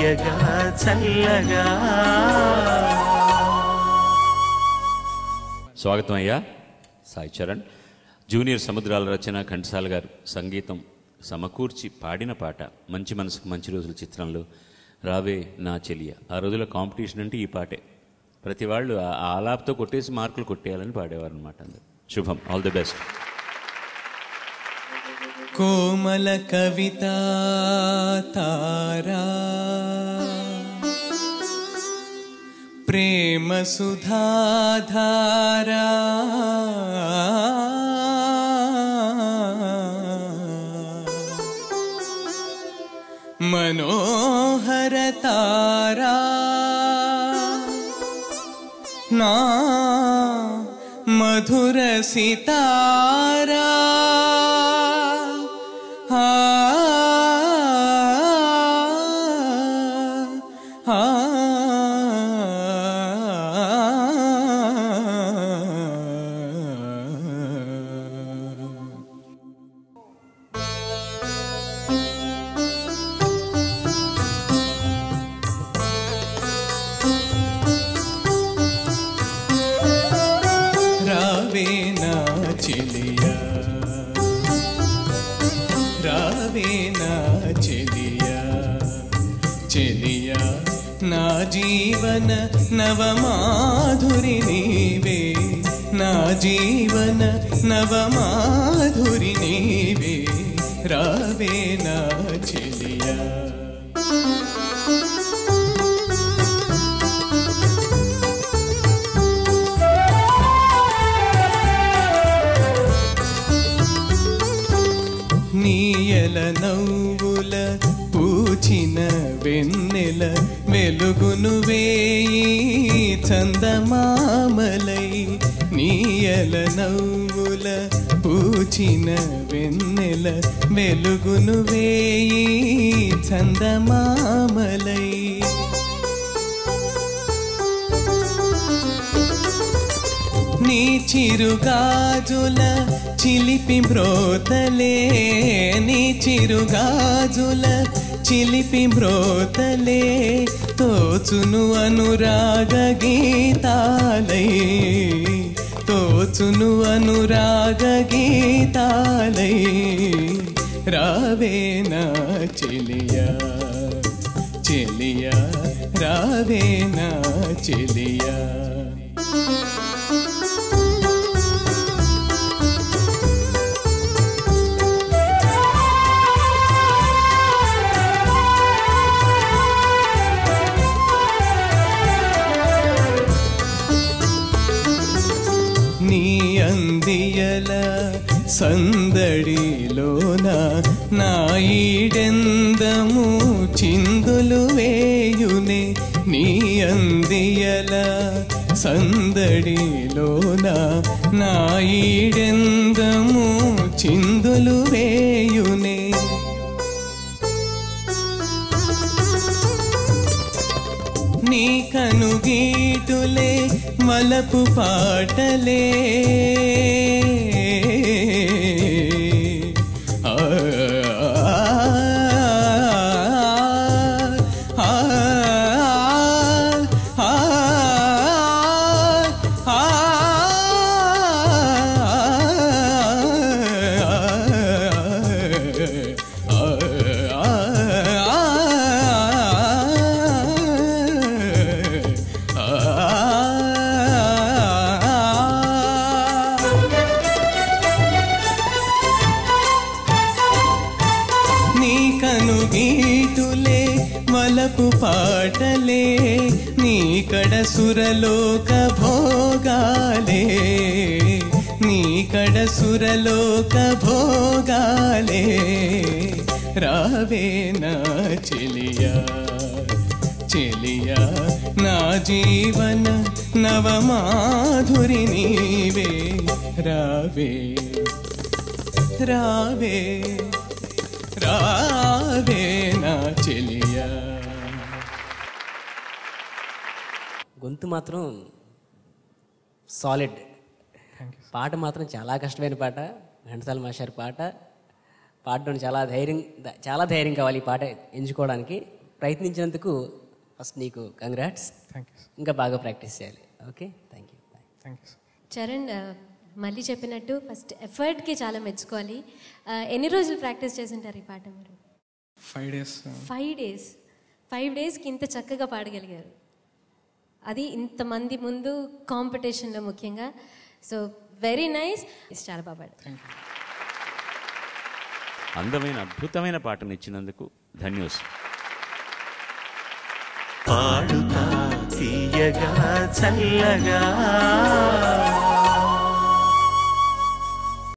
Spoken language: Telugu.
తీయగా చల్లగా స్వాగతం అయ్యా సాయి చరణ్ జూనియర్ సముద్రాల రచన ఘంటసాల గారు సంగీతం సమకూర్చి పాడిన పాట మంచి మనసుకు మంచి రోజుల చిత్రంలో రావే నా చెలియ ఆ రోజుల కాంపిటీషన్ అంటే ఈ పాటే ప్రతి వాళ్ళు ఆ ఆ ఆలాప్తో కొట్టేసి మార్కులు కొట్టేయాలని పాడేవారు అనమాట అందరు శుభం ఆల్ ది బెస్ట్ కోమల కవిత తారా ప్రేమ సుధాధారా మనోహర తారా నా మధుర సితారా ఆ, ఆ, ఆ. రావే నా చెలియా రావే నా చెలియా చెలియా నా జీవన నవమాధురి నీవే నా జీవన నవమాధురి నీవే రావే నా చెలియా నీయల నవ్వుల పూచిన వెన్నెల వెలుగును వేయి చందమామలై నీయల నవ్వుల పూచిన వెన్నెల వెలుగును వేయి చందమామలై నీ చిరుగాజుల చిలిపి మ్రోతలే నీ చిరుగాజుల చిలిపి మ్రోతలే తోచును అనురాగ గీతాలై తోచును అనురాగ గీతాలై రావే నా చెలియా చెలియా రావే నా చెలియా నీ అందియల సందడిలోన నా ఈడెందము చిందులు వేయునే నీ అందియల సందడిలోన నా ఈడెందము చిందులు వేయునే నీ కనుగీటులే మలపు పాటలే ఆ, ఆ, ఆ, ఆ, నీ కనుగీటులే మలపు పాటలే నీ కడ సురలోక భోగాలే నీ కడ సురలోక భోగాలే రావే నా చెలియా చెలియా నా జీవన నవమాధురి నీవే రావే రావే రావే నా చెలియా గొంతు మాత్రం సాలిడ్ పాట మాత్రం చాలా కష్టమైన పాట ఘంటసాల మాస్టర్ పాట పాడడం చాలా ధైర్యం ద- చాలా ధైర్యం కావాలి ఈ పాట ఎంచుకోవడానికి ప్రయత్నించినందుకు ఫస్ట్ నీకు కంగ్రాట్స్ థ్యాంక్ యూ ఇంకా బాగా ప్రాక్టీస్ చేయాలి okay thank you thank you Charan ఆ, మళ్ళీ చెప్పినట్టు ఫస్ట్ ఎఫర్ట్కి చాలా మెచ్చుకోవాలి ఆ, ఎన్ని రోజులు ప్రాక్టీస్ చేసింటారు ఈ పాట మీరు five days five days five డేస్కి ఇంత చక్కగా పాడగలిగారు అది ఇంతమంది ముందు కాంపిటీషన్లో ముఖ్యంగా సో వెరీ నైస్ చాలా బాగా పాడారు థ్యాంక్ యూ అందమైన అద్భుతమైన పాటను ఇచ్చినందుకు ధన్యోస్ పాడుతా తీయగా చల్లగా